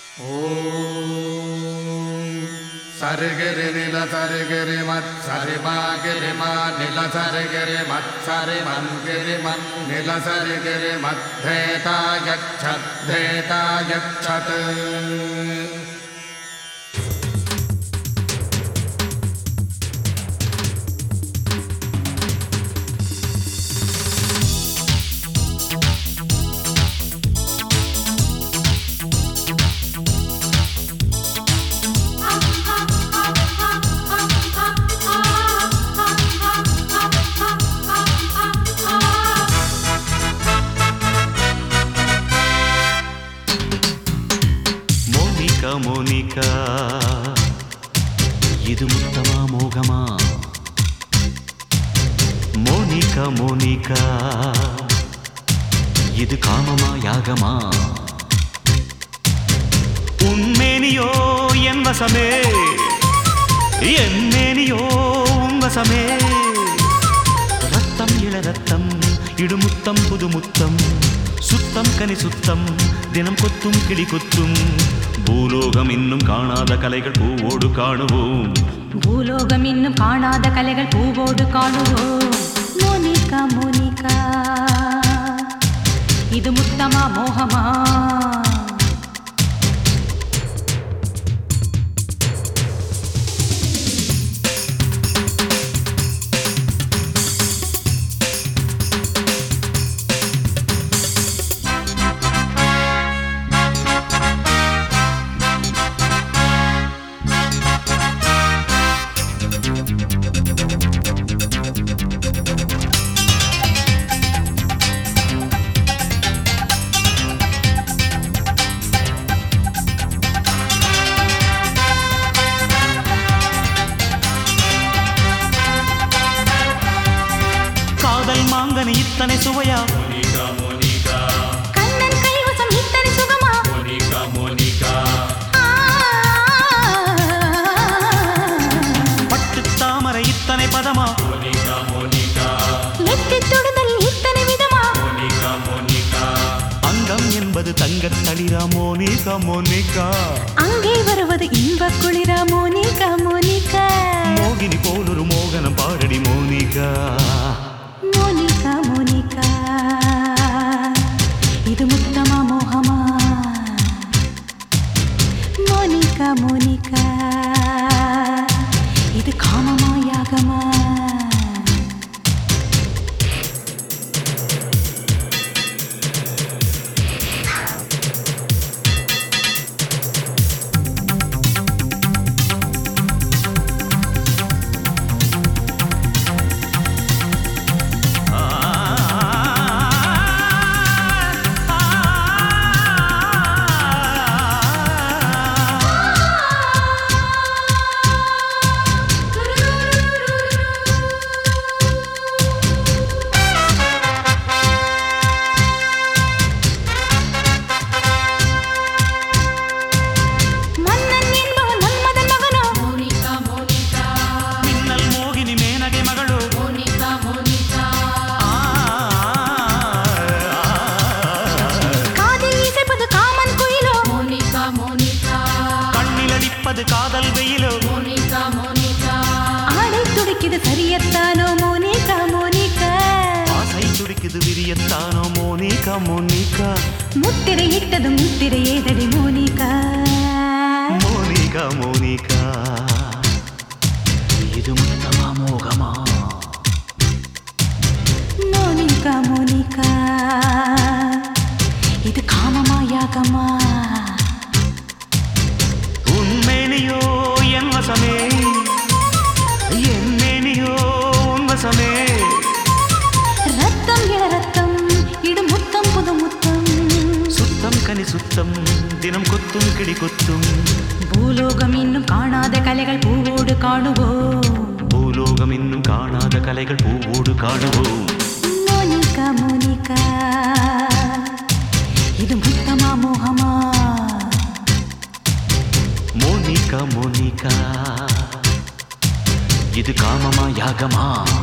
சரிகிரி நில சரிகிரி மத் சரிமாகிரி மா நில சரிகிரி மத் சரி மன்கிரி மத் நில சரிகிரி மத்தேதா யச்சத் தேதா யச்சத் மோனிகா மோனிகா இது முத்தமா மோகமா மோனிகா மோனிகா இது காமமா யாகமா உன்மேனியோ என் வசமே என் மேனியோ உன் வசமே ரத்தம் இள ரத்தம் இடுமுத்தம் புதுமுத்தம் சுத்தம் கனி சுத்தம் தினம் கொத்தும் கிளி கொத்தும் பூலோகம் இன்னும் காணாத கலைகள் பூவோடு காணுவோம் பூலோகம் இன்னும் காணாத கலைகள் பூவோடு காணுவோம் மோனிகா மோனிகா இது முத்தமா மோகமா காதல் மாங்கனி இத்தனை சுவையா கண்ணன் கைவசம் இத்தனை சுகமா ஆ. பட்டு தாமரை இத்தனை பதமா எட்டித் தொடுதல் இத்தனை விதமா அங்கம் என்பது தங்கத் தளிரா மோனிகா மோனிகா அங்கே வருவது இன்பக் குளிரா மோனிகா மோனிகா மோகினி போலொரு மோகனம் பாடடி மோனிகா மோனிகா மோனிகா இது முத்தமா மோகமா மோனிகா மோனிகா இது காமமா யாகமா மன்னன் என்பவன் மன்மதன் மகனோ மின்னல் மோகினி மேனகை மகளோ காதில் இசைப்பது காமன் குயிலோ கண்ணில் அடிப்பது காதல் வெயிலோ ஆடை துடிக்குது சரியத்தானோ மோனிகா மோனிகா ஆசை துடிக்குது விரியத்தானோ மோனிகா மோனிகா முத்திரை இட்டது முத்திரை ஏதடி மோனிகா மோனிகா மோனிகா இது முத்தமா மோகமா மோனிகா மோனிகா இது காமமா யாகமா உன்மேனியோ என் வசமே என் மேனியோ உன் வசமே ரத்தம் இள ரத்தம் இடு முத்தம் புது முத்தம் சுத்தம் கனி சுத்தம் தினம் கொத்தும் கிளி கொத்தும் பூலோகம் இன்னும் காணாத கலைகள் பூவோடு காணுவோம் பூலோகம் இன்னும் காணாத கலைகள் பூவோடு காணுவோம் மோனிகா மோனிகா இது முத்தமா மோகமா மோனிகா மோனிகா இது காமமா யாகமா